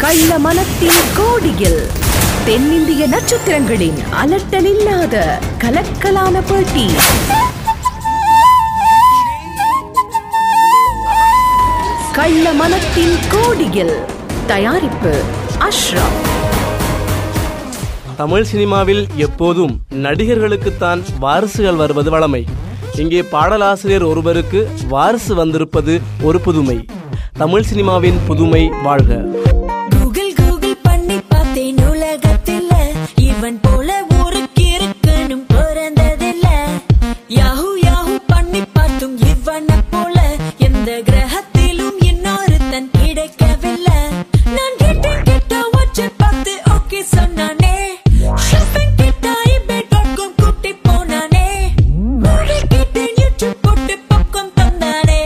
கள்ள மனத்தின் கோடியில் தென்னிந்திய நட்சத்திரங்களின் அலட்டலில்லாத கலக்கலான பேட்டி கள்ள மனத்தின் கோடியில் தயாரிப்பு அஷ்ரப் தமிழ் சினிமாவில் எப்போதும் நடிகர்களுக்குத்தான் வாரிசுகள் வருவது வழமை இங்கே பாடலாசிரியர் ஒருவருக்கு வாரிசு வந்திருப்பது ஒரு புதுமை தமிழ் சினிமாவின் புதுமை வாழ்க கூகுள் கூகுள் பண்ணி பார்த்தேன் உலகத்தில் இவன் போல ஒரு கிறுக்கனும் பிறந்ததில்ல யாஹூ யாஹூ பண்ணி பார்த்தும் இவனை போல எந்த கிரகத்திலும் இன்னொருத்தன் கிடைக்கவில்லை நான் கேட்டேன் கேட்ட வச்சு பார்த்து ஓகே சொன்னானே ஷாப்பிங் கிட்ட இபே டாட் காம் கூட்டி போனானே மூவி கேட்டேன் யூடியூப் போட்டு பக்கம் தந்தானே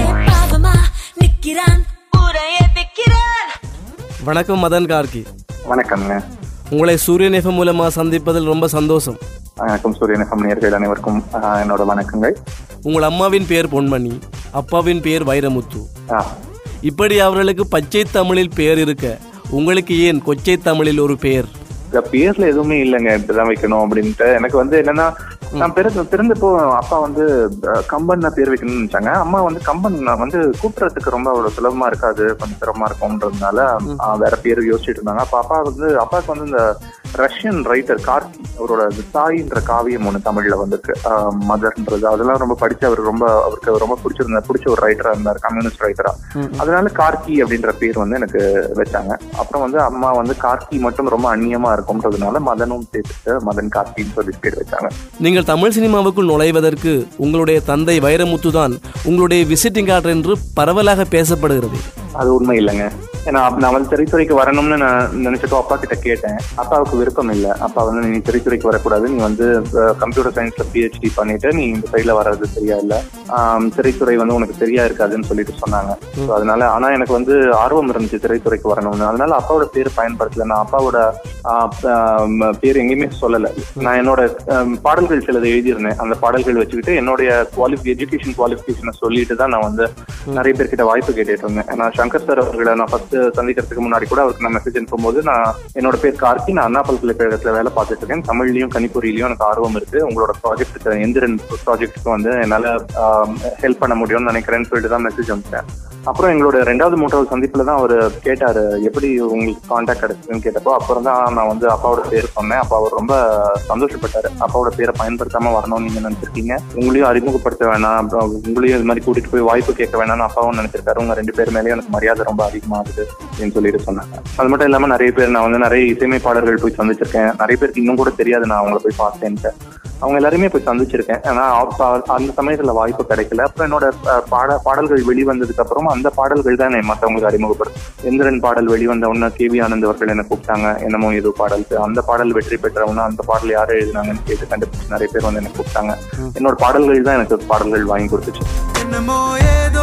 பாவமா நிக்கிறான் ஊரைய விக்கிறான் வணக்கம் மதன் கார்கி வணக்கம்ங்க உங்களை சூரியன் எஃப்எம் மூலமாக சந்திப்பதில் ரொம்ப சந்தோஷம் வணக்கம் சூரியன் எஃப்எம் நேயர்கள் அனைவருக்கும் ஆஹ், என்னோட வணக்கங்கள் உங்கள் அம்மாவின் பெயர் பொன்மணி அப்பாவின் பெயர் வைரமுத்து ஆ, இப்படி அவர்களுக்கு பச்சை தமிழில் பெயர் இருக்க உங்களுக்கு ஏன் கொச்சை தமிழில் ஒரு பெயர் இந்த பேர்ல எதுவுமே இல்லைங்க இப்படிதான் வைக்கணும் அப்படின்ட்டு எனக்கு வந்து என்னன்னா நான் பிறந்த பிறந்தப்போ அப்பா வந்து அஹ், கம்பன் பேர் வைக்கணும்னு நினைச்சாங்க அம்மா வந்து கம்பன் வந்து கூப்பிடுறதுக்கு ரொம்ப அவ்வளவு சுலபமா இருக்காது கொஞ்சம் சிரமமா இருக்கும்ன்றதுனால ஆஹ், வேற பேர் யோசிச்சுட்டு இருந்தாங்க அப்ப அப்பா வந்து அப்பாவுக்கு வந்து இந்த ரஷ்யன் ரைட்டர் கார்கி அவரோட இந்த தாயின்ற காவியம் ஒண்ணு தமிழ்ல வந்திருக்கு ஆஹ், மதர்ன்றது அதெல்லாம் ரொம்ப படிச்சு அவர் ரொம்ப அவருக்கு ரொம்ப பிடிச்சிருந்த பிடிச்ச ஒரு ரைட்டரா இருந்தார் கம்யூனிஸ்ட் ரைட்டரா அதனால கார்கி அப்படின்ற பேர் வந்து எனக்கு வச்சாங்க அப்புறம் வந்து அம்மா வந்து கார்கி மட்டும் ரொம்ப அந்நியமா இருக்கும்ன்றதுனால மதனும் சேர்த்துட்டு மதன் கார்கின்னு சொல்லி பேர் வச்சாங்க நீங்கள் தமிழ் சினிமாவுக்குள் நுழைவதற்கு உங்களுடைய தந்தை வைரமுத்து தான் உங்களுடைய விசிட்டிங் கார்டு என்று பரவலாக பேசப்படுகிறது அது உண்மை இல்லைங்க ஏன்னா அப்ப நான் வந்து திரைத்துறைக்கு வரணும்னு நான் நினைச்சப்போ அப்பா கிட்ட கேட்டேன் அப்பாவுக்கு விருப்பம் இல்லை அப்பா வந்து நீ திரைத்துறைக்கு வரக்கூடாது நீ வந்து கம்ப்யூட்டர் சயின்ஸ்ல பிஹெச்டி பண்ணிட்டு நீ இந்த சைட்ல வர்றது சரியா இல்ல ஆம், திரைத்துறை வந்து உனக்கு சரியா இருக்காதுன்னு சொல்லிட்டு சொன்னாங்க So, அதனால ஆனா எனக்கு வந்து ஆர்வம் இருந்துச்சு திரைத்துறைக்கு வரணும்னு அதனால அப்பாவோட பேர் பயன்படுத்தல நான் அப்பாவோட ஆ, ஆம், பேர் எங்கேயுமே சொல்லல நான் என்னோட ஆம், பாடல்கள் சிலது எழுதியிருந்தேன் அந்த பாடல்கள் வச்சுக்கிட்டு என்னுடைய குவாலிஃபி எஜுகேஷன் குவாலிஃபிகேஷனை சொல்லிட்டு தான் நான் வந்து நிறைய பேர்கிட்ட வாய்ப்பு கேட்டுட்டு இருந்தேன் நான் சங்கர் சார் அவர்களை நான் ஃபர்ஸ்ட் சந்திக்கிறதுக்கு முன்னாடி கூட அவருக்கு நான் மெசேஜ் அனுப்பும்போது நான் என்னோட பேர் கார்த்தி நான் அண்ணா பல்கலைக்கழகத்துல வேலை பார்த்துட்டு இருக்கேன் தமிழ்லயும் கணிப்பொறியிலயும் எனக்கு ஆர்வம் இருக்கு உங்களோட ப்ராஜெக்ட்டுக்கு எந்திரன் ப்ராஜெக்ட்டுக்கு வந்து என்னால ஹெல்ப் பண்ண முடியும்னு நினைக்கிறேன்னு சொல்லிட்டு தான் மெசேஜ் அனுப்பிச்சேன் அப்புறம் எங்களோட ரெண்டாவது மூன்றாவது சந்திப்புல தான் அவர் கேட்டாரு எப்படி உங்களுக்கு கான்டாக்ட் கிடைச்சதுன்னு கேட்டப்போ அப்புறம் தான் நான் வந்து அப்பாவோட பேர் சொன்னேன் அப்போ அவர் ரொம்ப சந்தோஷப்பட்டாரு அப்பாவோட பேரை பயன்படுத்தாம வரணும்னு நீங்க நினைச்சிருக்கீங்க உங்களையும் அறிமுகப்படுத்த வேணாம் அப்புறம் உங்களையும் இது மாதிரி கூட்டிட்டு போய் வாய்ப்பு கேட்க வேணாம்னு அப்பாவும் நினைச்சிருக்காரு உங்க ரெண்டு பேர் மேலேயும் எனக்கு மரியாதை ரொம்ப அதிகமாகுது அப்படின்னு சொல்லிட்டு சொன்னாங்க அது மட்டும் இல்லாம நிறைய பேர் நான் வந்து நிறைய இசையமைப்பாளர்கள் போய் சந்திச்சிருக்கேன் நிறைய பேருக்கு இன்னும் கூட தெரியாது நான் அவங்கள போய் பார்த்தேன்ட்டு அவங்க எல்லாருமே போய் சந்திச்சிருக்கேன் ஆனா அப்ப அந்த சமயத்துல வாய்ப்பு கிடைக்கல அப்புறம் என்னோட அஹ், பாட பாடல்கள் வெளிவந்ததுக்கு அப்புறம் அந்த பாடல்கள் தான் என்னை மற்றவங்களுக்கு அறிமுகப்படுத்தும் எந்திரன் பாடல் வெளிவந்த உடனே கே வி ஆனந்த் அவர்கள் என்ன கூப்பிட்டாங்க என்னமோ ஏதோ பாடல் அந்த பாடல் வெற்றி பெற்றவனா அந்த பாடல் யார் எழுதினாங்கன்னு கேட்டு கண்டுபிடிச்சு நிறைய பேர் வந்து என்ன கூப்பிட்டாங்க என்னோட பாடல்கள் தான் எனக்கு பாடல்கள் வாங்கி கொடுத்துச்சு என்னமோ ஏதோ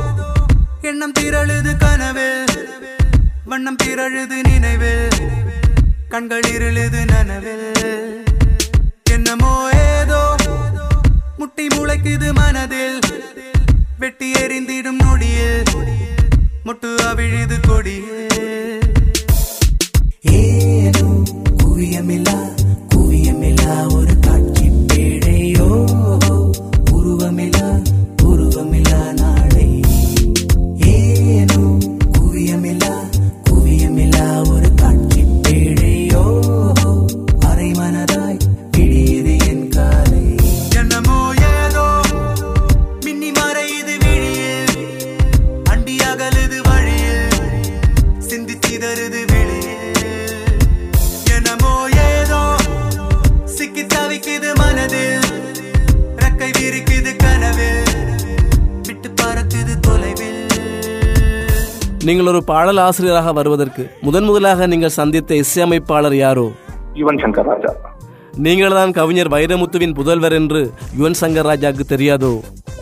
எண்ணம் திரழுது கனவில் வண்ணம் திரழுது நினைவில் கண்கள் இருளுது நனவில் என்னமோ ஏதோ முட்டி முளைக்குது மனதில் வெட்டி எறிந்திடும் நொடியில் முட்டு அவிழுது கொடியில் ஏனோ குவியமில்லா குவியமில்லா ஒரு காட்சி பேழையோ உருவமில்லா உருவமில்லா நாளை ஏனோ குவியமில்லா குவியமில்லா ஒரு காட்சி பேழையோ அரை மனதாய் விழியது என் காலை என்னமோ ஏதோ மின்னி மறையுது விழியில் அண்டி அகலுது வழியில் சிந்தி சிதறுது வெளியில் என்னமோ ஏதோ சிக்கி தவிக்குது மனதில் ரெக்கை விரிக்குது கனவில் விட்டு பறக்குது தொலைவில் நீங்கள் ஒரு பாடல் ஆசிரியராக வருவதற்கு முதன் முதலாக நீங்கள் சந்தித்த இசையமைப்பாளர் யாரோ யுவன் சங்கர் ராஜா நீங்கள் தான் கவிஞர் வைரமுத்துவின் புதல்வர் என்று யுவன் சங்கர் ராஜாக்கு தெரியாதோ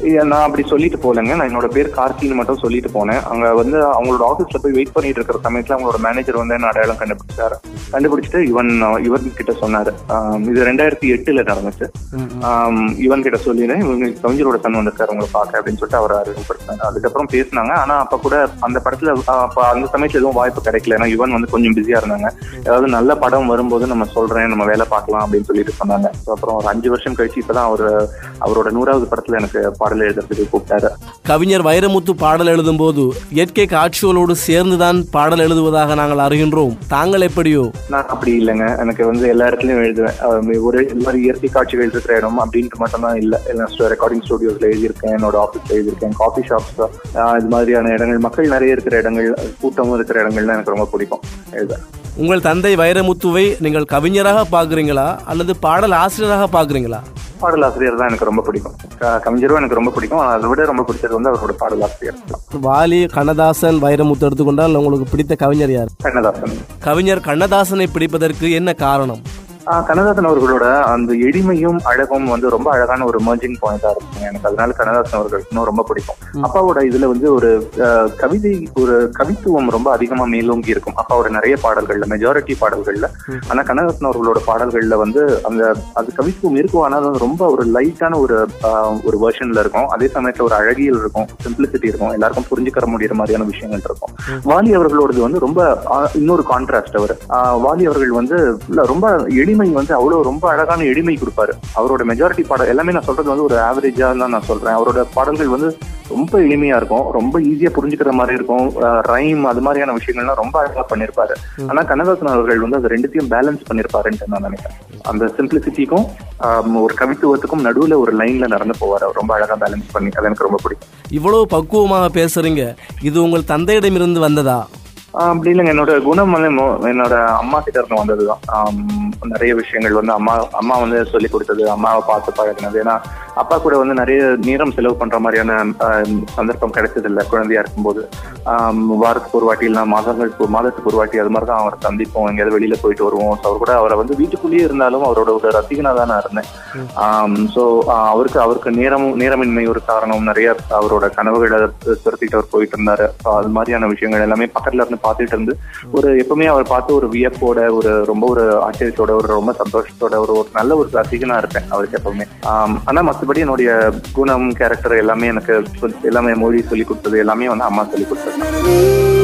ஏ, நான் அப்படி சொல்லிட்டு போலங்க நான் என்னோட பேர் கார்த்தின்னு மட்டும் சொல்லிட்டு போனேன் அங்க வந்து அவங்களோட ஆஃபீஸ்ல போய் வெயிட் பண்ணிட்டு இருக்கிற சமயத்துல அவங்களோட மேனேஜர் வந்து என்ன அடையாளம் கண்டுபிடிச்சாரு கண்டுபிடிச்சிட்டு இவன் இவன் கிட்ட சொன்னாரு ஆம், இது ரெண்டாயிரத்தி எட்டுல நடந்துச்சு ஆம், இவன் கிட்ட சொல்லிடுறேன் இவங்க கவிஞரோட சன் வந்திருக்காரு உங்களை பார்க்க அப்படின்னு சொல்லிட்டு அவர் அறிமுகப்படுத்தினாரு அதுக்கப்புறம் பேசினாங்க ஆனா அப்ப கூட அந்த படத்துல ஆ, அப்ப அந்த சமயத்துல எதுவும் வாய்ப்பு கிடைக்கல ஏன்னா இவன் வந்து கொஞ்சம் பிஸியா இருந்தாங்க ஏதாவது நல்ல படம் வரும்போது நம்ம சொல்றேன் நம்ம வேலை பார்க்கலாம் அப்படின்னு சொல்லிட்டு சொன்னாங்க So, அப்புறம் ஒரு அஞ்சு வருஷம் கழிச்சு இப்பதான் அவர் அவரோட நூறாவது படத்துல எனக்கு பாடல் எழுதுறதுக்கு கூப்பிட்டாரு கவிஞர் வைரமுத்து பாடல் எழுதும்போது இயற்கை காட்சிகளோடு சேர்ந்துதான் பாடல் எழுதுவதாக நாங்கள் அறிகின்றோம் தாங்கள் எப்படியோ நான் அப்படி இல்லைங்க எனக்கு வந்து எல்லா இடத்துலயும் எழுதுவேன் அஹ் ஒரு இந்த மாதிரி இயற்கை காட்சிகள் இருக்கிற இடம் அப்படின்ட்டு மட்டும் தான் இல்லை இல்லை ரெக்கார்டிங் ஸ்டுடியோஸ்ல எழுதியிருக்கேன் என்னோட ஆஃபீஸ்ல எழுதியிருக்கேன் காஃபி ஷாப்ஸ் இது மாதிரியான இடங்கள் மக்கள் நிறைய இருக்கிற இடங்கள் கூட்டமும் இருக்கிற இடங்கள்லாம் எனக்கு ரொம்ப பிடிக்கும் எழுத உங்கள் தந்தை வைரமுத்துவை நீங்கள் கவிஞராக பார்க்குறீங்களா அல்லது பாடல் ஆசிரியராக பார்க்குறீங்களா பாடலாசிரியர் தான் எனக்கு ரொம்ப பிடிக்கும் க- கவிஞரும் எனக்கு ரொம்ப பிடிக்கும் ஆனால் அதை விட ரொம்ப பிடிச்சது வந்து அவரோட பாடலாசிரியர் தான் வாலி கண்ணதாசன் வைரமுத்து எடுத்துக்கொண்டால் உங்களுக்கு பிடித்த கவிஞர் யார் கண்ணதாசன் கவிஞர் கண்ணதாசனை பிடிப்பதற்கு என்ன காரணம் ஆஹ் கண்ணதாசன் அவர்களோட அந்த எளிமையும் அழகும் வந்து ரொம்ப அழகான ஒரு மர்ஜிங் பாயிண்டா இருக்குங்க எனக்கு அதனால கண்ணதாசன் அவர்கள் இன்னும் ரொம்ப பிடிக்கும் அப்பாவோட இதுல வந்து ஒரு ஆஹ், கவிதை ஒரு கவித்துவம் ரொம்ப அதிகமா மேலோங்கி இருக்கும் அப்பாவோட நிறைய பாடல்கள்ல மெஜாரிட்டி பாடல்கள்ல ஆனா கண்ணதாசன் அவர்களோட பாடல்கள்ல வந்து அந்த அது கவித்துவம் இருக்கும் ஆனால் அது ரொம்ப ஒரு லைட்டான ஒரு ஆஹ், ஒரு வெர்ஷன்ல இருக்கும் அதே சமயத்துல ஒரு அழகியல் இருக்கும் சிம்பிளிசிட்டி இருக்கும் எல்லாருக்கும் புரிஞ்சுக்கிற முடியிற மாதிரியான விஷயங்கள் இருக்கும் வாலி அவர்களோடது வந்து ரொம்ப ஆஹ், இன்னொரு கான்ட்ராஸ்ட் அவர் ஆஹ், வாலி அவர்கள் வந்து இல்ல, ரொம்ப எளிமை வந்து அவ்வளவு ரொம்ப அழகான எளிமை கொடுப்பாரு அவரோட மெஜாரிட்டி பாடல் எல்லாமே நான் சொல்றது வந்து ஒரு ஆவரேஜா தான் நான் சொல்றேன் அவரோட பாடல்கள் வந்து ரொம்ப எளிமையா இருக்கும் ரொம்ப ஈஸியா புரிஞ்சுக்கிற மாதிரி இருக்கும் ரைம் அது மாதிரியான விஷயங்கள்லாம் ரொம்ப அழகா பண்ணிருப்பாரு ஆனா கண்ணதாசன் அவர்கள் வந்து அது ரெண்டுத்தையும் பேலன்ஸ் பண்ணிருப்பாருன்ட்டு நான் நினைக்கிறேன் அந்த சிம்பிளிசிட்டிக்கும் ஒரு கவித்துவத்துக்கும் நடுவுல ஒரு லைன்ல நடந்து போவார் அவர் ரொம்ப அழகா பேலன்ஸ் பண்ணி அது எனக்கு ரொம்ப பிடிக்கும் இவ்வளவு பக்குவமாக பேசுறீங்க இது உங்கள் தந்தையிடமிருந்து வந்ததா ஆஹ் அப்படி இல்லைங்க என்னோட குணம் வந்து மோ- என்னோட அம்மா கிட்ட இருந்து வந்ததுதான் ஆம், நிறைய விஷயங்கள் வந்து அம்மா அம்மா வந்து சொல்லி கொடுத்தது அம்மாவை பார்த்து பழகினது ஏன்னா அப்பா கூட வந்து நிறைய நேரம் செலவு பண்ற மாதிரியான ஆஹ், சந்தர்ப்பம் கிடைச்சது இல்லை குழந்தையா இருக்கும்போது ஆம், வாரத்துக்கு ஒரு வாட்டி இல்லைன்னா மாதங்களுக்கு மாதத்துக்கு ஒரு வாட்டி அது மாதிரி தான் அவரை சந்திப்போம் எங்கேயாவது வெளியில போயிட்டு வருவோம் ஸோ அவர் கூட அவரை வந்து வீட்டுக்குள்ளேயே இருந்தாலும் அவரோட ஒரு ரசிகனா தான் நான் இருந்தேன் ஸோ அவருக்கு அவருக்கு நேரமும் நேரமின்மை ஒரு காரணம் நிறைய அவரோட கனவுகளை துரத்திட்டு அவர் போயிட்டு இருந்தாரு So, அது மாதிரியான விஷயங்கள் எல்லாமே பக்கத்துல இருந்து பார்த்துட்டு இருந்து ஒரு எப்பவுமே அவர் பார்த்து ஒரு வியப்போட ஒரு ரொம்ப ஒரு ஆச்சரியத்தோட ஒரு ரொம்ப சந்தோஷத்தோட ஒரு ஒரு நல்ல ஒரு ரசிகனா இருப்பேன் அவருக்கு எப்பவுமே ஆம், ஆனா மற்றபடி என்னுடைய குணம் கேரக்டர் எல்லாமே எனக்கு சொல்- எல்லாமே மொழி சொல்லி கொடுத்தது எல்லாமே வந்து அம்மா சொல்லி கொடுத்தது நீ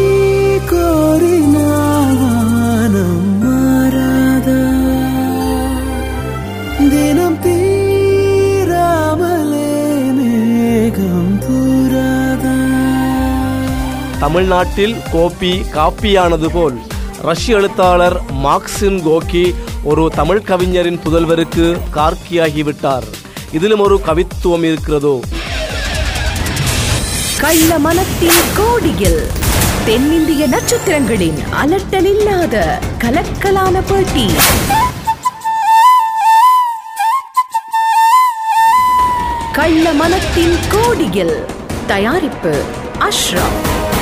கோரினால் வானம் மாறாதா தினம் தீராமலே மேகம் தூராதா தமிழ்நாட்டில் கோப்பி காப்பியானது போல் ரஷ்ய எழுத்தாளர் மார்க்சிம் கோக்கி ஒரு தமிழ் கவிஞரின் புதல்வருக்கு கார்க்கியாகிவிட்டார் இதிலும் ஒரு கவித்துவம் இருக்கிறதோ கள்ள மனத்தின் கோடியில் தென்னிந்திய நட்சத்திரங்களின் அலட்டலில்லாத கலக்கலான பேட்டி கள்ள மனத்தின் கோடியில் தயாரிப்பு அஷ்ரப்